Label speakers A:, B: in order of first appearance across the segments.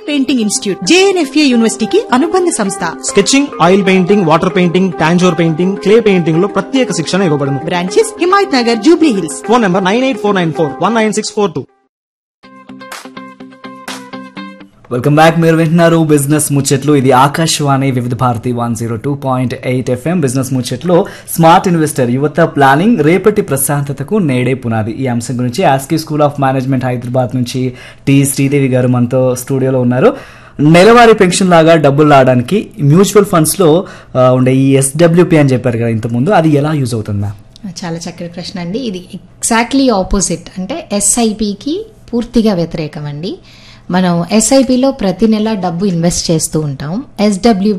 A: Painting institute జేఎన్ఎఫ్ఏ యూనివర్సిటీకి అనుబంధ సంస్థ
B: sketching oil painting water painting Tanjore painting clay painting లో ప్రత్యేక శిక్షణ ఇవ్వబడును
A: branches Himayat Nagar Jubilee Hills
B: phone number nine eight four nine four one nine six four two
C: welcome back మీరు వింటున్నారు బిజినెస్ ముచ్చట్లు ఇది Akashvani Vividh Bharati one zero two point eight FM business ముచ్చట్లో smart investor యువత ప్లానింగ్ రేపటి ప్రశాంతతకు నేడే పునాది ఈ అంశం గురించి ASCI school of management Hyderabad నుంచి టి శ్రీదేవి గారు మనతో స్టూడియోలో ఉన్నారు నెలవారీ పెన్షన్ లాగా డబ్బులు రావడానికి మ్యూచువల్ ఫండ్స్ లో ఆ, ఉండే ఈ ఎస్డబ్ల్యూపీ అని చెప్పారు కదా ఇంతకుముందు అది ఎలా యూజ్ అవుతుంది మ్యామ్
D: చాలా చక్కటి ప్రశ్న అండి ఇది ఎగ్జాక్ట్లీ ఆపోజిట్ అంటే ఎస్ఐపికి పూర్తిగా వ్యతిరేకం అండి మనం ఎస్ఐపిలో ప్రతి నెల డబ్బు ఇన్వెస్ట్ చేస్తూ ఉంటాం ఎస్డబ్ల్యూ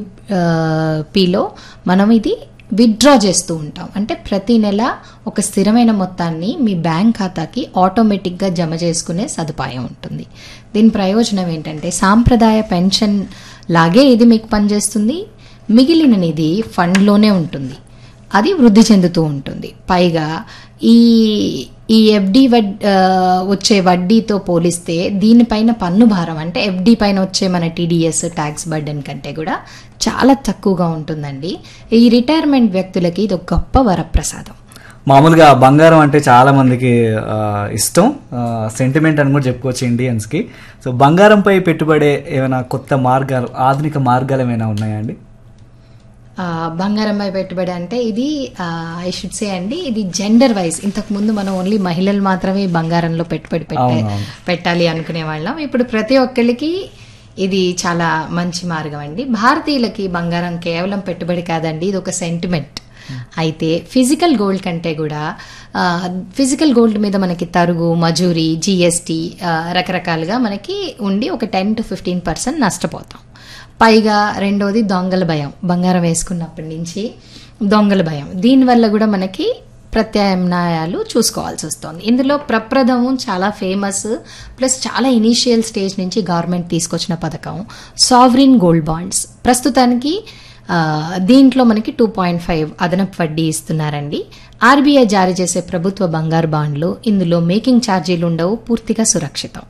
D: పిలో మనం ఇది విత్డ్రా చేస్తూ ఉంటాం అంటే ప్రతి నెల ఒక స్థిరమైన మొత్తాన్ని మీ బ్యాంక్ ఖాతాకి ఆటోమేటిక్గా జమ చేసుకునే సదుపాయం ఉంటుంది దీని ప్రయోజనం ఏంటంటే సాంప్రదాయ పెన్షన్ లాగే ఇది మీకు పనిచేస్తుంది మిగిలిన నిధి ఫండ్లోనే ఉంటుంది అది వృద్ధి చెందుతూ ఉంటుంది పైగా ఈ ఈ ఎఫ్డి వడ్ ఆ, వచ్చే వడ్డీతో పోలిస్తే దీనిపైన పన్ను భారం అంటే ఎఫ్డి పైన వచ్చే మన టీడీఎస్ ట్యాక్స్ బర్డెన్ కంటే కూడా చాలా తక్కువగా ఉంటుందండి ఈ రిటైర్మెంట్ వ్యక్తులకి ఇది ఒక గొప్ప వరప్రసాదం
C: మామూలుగా బంగారం అంటే చాలా మందికి ఆ, ఇష్టం సెంటిమెంట్ అని కూడా చెప్పుకోవచ్చు ఇండియన్స్ కి సో బంగారంపై పెట్టుబడే ఏమైనా కొత్త మార్గాలు ఆధునిక మార్గాలు ఏమైనా ఉన్నాయా అండి
D: ఆ, బంగారంపై పెట్టుబడి అంటే ఇది ఐ షుడ్ సే అండి ఇది జెండర్ వైజ్ ఇంతకు ముందు మనం ఓన్లీ మహిళలు మాత్రమే బంగారంలో పెట్టుబడి పెట్టే
C: అవునవును.
D: పెట్టాలి అనుకునే వాళ్ళం ఇప్పుడు ప్రతి ఒక్కరికి ఇది చాలా మంచి మార్గం అండి భారతీయులకి బంగారం కేవలం పెట్టుబడి కాదండి ఇది ఒక సెంటిమెంట్ అయితే ఫిజికల్ గోల్డ్ కంటే కూడా ఫిజికల్ గోల్డ్ మీద మనకి తరుగు మజూరీ జిఎస్టీ రకరకాలుగా మనకి ఉండి ఒక టెన్ టు ఫిఫ్టీన్ పర్సెంట్ నష్టపోతాం పైగా రెండోది దొంగల భయం బంగారం వేసుకున్నప్పటి నుంచి దొంగల భయం దీనివల్ల కూడా మనకి ప్రత్యామ్నాయాలు చూసుకోవాల్సి వస్తుంది ఇందులో ప్రప్రథమం చాలా ఫేమస్ ప్లస్ చాలా ఇనీషియల్ స్టేజ్ నుంచి గవర్నమెంట్ తీసుకొచ్చిన పథకం సావరిన్ గోల్డ్ బాండ్స్ ప్రస్తుతానికి ఆ, దీంట్లో మనకి టూ పాయింట్ ఫైవ్ అదనపు వడ్డీ ఇస్తున్నారండి ఆర్బీఐ జారీ చేసే ప్రభుత్వ బంగారు బాండ్లు ఇందులో మేకింగ్ ఛార్జీలు ఉండవు పూర్తిగా సురక్షితం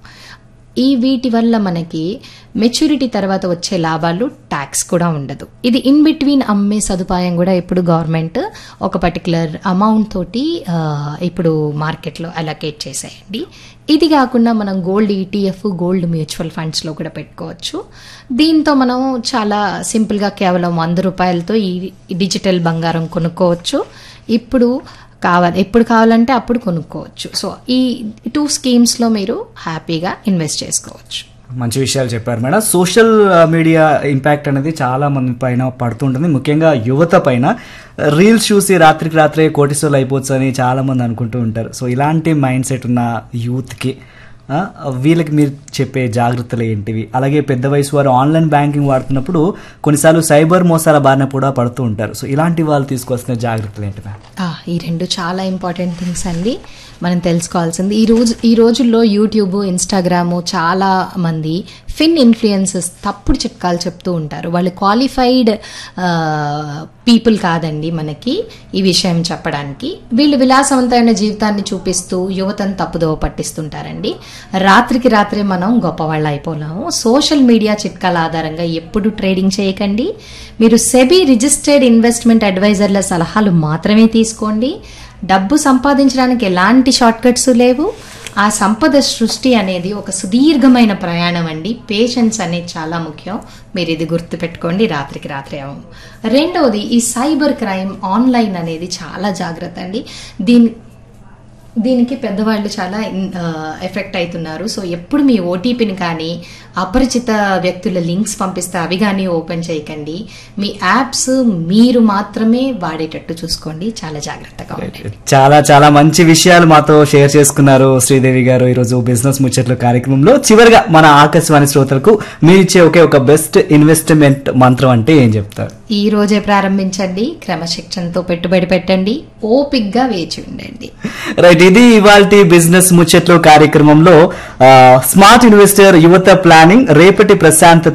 D: ఈ వీటి వల్ల మనకి మెచ్యూరిటీ తర్వాత వచ్చే లాభాలు ట్యాక్స్ కూడా ఉండదు ఇది ఇన్ బిట్వీన్ అమ్మే సదుపాయం కూడా ఇప్పుడు గవర్నమెంట్ ఒక పర్టికులర్ అమౌంట్ తోటి ఆ, ఇప్పుడు మార్కెట్లో అలొకేట్ చేసేయండి ఇది కాకుండా మనం గోల్డ్ ఈటీఎఫ్ గోల్డ్ మ్యూచువల్ ఫండ్స్లో కూడా పెట్టుకోవచ్చు దీంతో మనం చాలా సింపుల్గా కేవలం వంద రూపాయలతో ఈ డిజిటల్ బంగారం కొనుక్కోవచ్చు ఇప్పుడు కావాలి ఎప్పుడు కావాలంటే అప్పుడు కొనుక్కోవచ్చు సో ఈ టూ స్కీమ్స్లో మీరు హ్యాపీగా ఇన్వెస్ట్ చేసుకోవచ్చు
C: మంచి విషయాలు చెప్పారు మేడం సోషల్ మీడియా ఇంపాక్ట్ అనేది చాలా మంది పైన పడుతుంటుంది ముఖ్యంగా యువత పైన రీల్స్ చూసి రాత్రికి రాత్రే కోటిసోలు అయిపోవచ్చు అని చాలా మంది అనుకుంటూ ఉంటారు సో ఇలాంటి మైండ్ సెట్ ఉన్న యూత్కి ఆ, వీళ్ళకి మీరు చెప్పే జాగ్రత్తలు ఏంటివి అలాగే పెద్ద వయసు వారు ఆన్లైన్ బ్యాంకింగ్ వాడుతున్నప్పుడు కొన్నిసార్లు సైబర్ మోసాల బారిన కూడా పడుతూ ఉంటారు సో ఇలాంటి వాళ్ళు తీసుకొస్తున్న జాగ్రత్తలు ఏంటి మ్యామ్
D: ఆ, ఈ రెండు చాలా ఇంపార్టెంట్ థింగ్స్ అండి మనం తెలుసుకోవాల్సింది ఈ రోజు ఈ రోజుల్లో యూట్యూబ్ ఇన్స్టాగ్రాము చాలా మంది ఫిన్ ఇన్ఫ్లుయెన్సెస్ తప్పుడు చిట్కాలు చెప్తూ ఉంటారు వాళ్ళు క్వాలిఫైడ్ పీపుల్ కాదండి మనకి ఈ విషయం చెప్పడానికి వీళ్ళు విలాసవంతమైన జీవితాన్ని చూపిస్తూ యువతను తప్పుదోవ పట్టిస్తుంటారండి రాత్రికి రాత్రే మనం గొప్పవాళ్ళు అయిపోలేము సోషల్ మీడియా చిట్కాల ఆధారంగా ఎప్పుడు ట్రేడింగ్ చేయకండి మీరు సెబీ రిజిస్టర్డ్ ఇన్వెస్ట్మెంట్ అడ్వైజర్ల సలహాలు మాత్రమే తీసుకోండి డబ్బు సంపాదించడానికి ఎలాంటి షార్ట్ కట్స్ లేవు ఆ సంపద సృష్టి అనేది ఒక సుదీర్ఘమైన ప్రయాణం అండి పేషెన్స్ అనేది చాలా ముఖ్యం మీరు ఇది గుర్తుపెట్టుకోండి రాత్రికి రాత్రి అవ్వం రెండవది ఈ సైబర్ క్రైమ్ ఆన్లైన్ అనేది చాలా జాగ్రత్త అండి దీని దీనికి పెద్దవాళ్ళు చాలా ఎఫెక్ట్ అవుతున్నారు సో ఎప్పుడు మీ ఓటీపీని కానీ అపరిచిత వ్యక్తుల లింక్స్ పంపిస్తే అవి కానీ ఓపెన్ చేయకండి మీ యాప్స్ మీరు మాత్రమే వాడేటట్టు చూసుకోండి చాలా జాగ్రత్తగా ఉండండి
C: చాలా చాలా మంచి విషయాలు మాతో షేర్ చేసుకున్నారు శ్రీదేవి గారు ఈరోజు బిజినెస్ ముచ్చట్లు కార్యక్రమంలో చివరిగా మన ఆకాశవాణి శ్రోతలకు మీరు ఇచ్చే ఒకే ఒక బెస్ట్ ఇన్వెస్ట్మెంట్ మంత్రం అంటే ఏం చెప్తారు
D: ఈ రోజే ప్రారంభించండి క్రమశిక్షణతో పెట్టుబడి పెట్టండి ఓపిగ్గా వేచి ఉండండి
C: రైట్ ఇది ఇవాళ బిజినెస్ ముచ్చట్లు కార్యక్రమంలో ఆ, స్మార్ట్ ఇన్వెస్టర్ యువత ప్లానింగ్ రేపటి ప్రశాంతత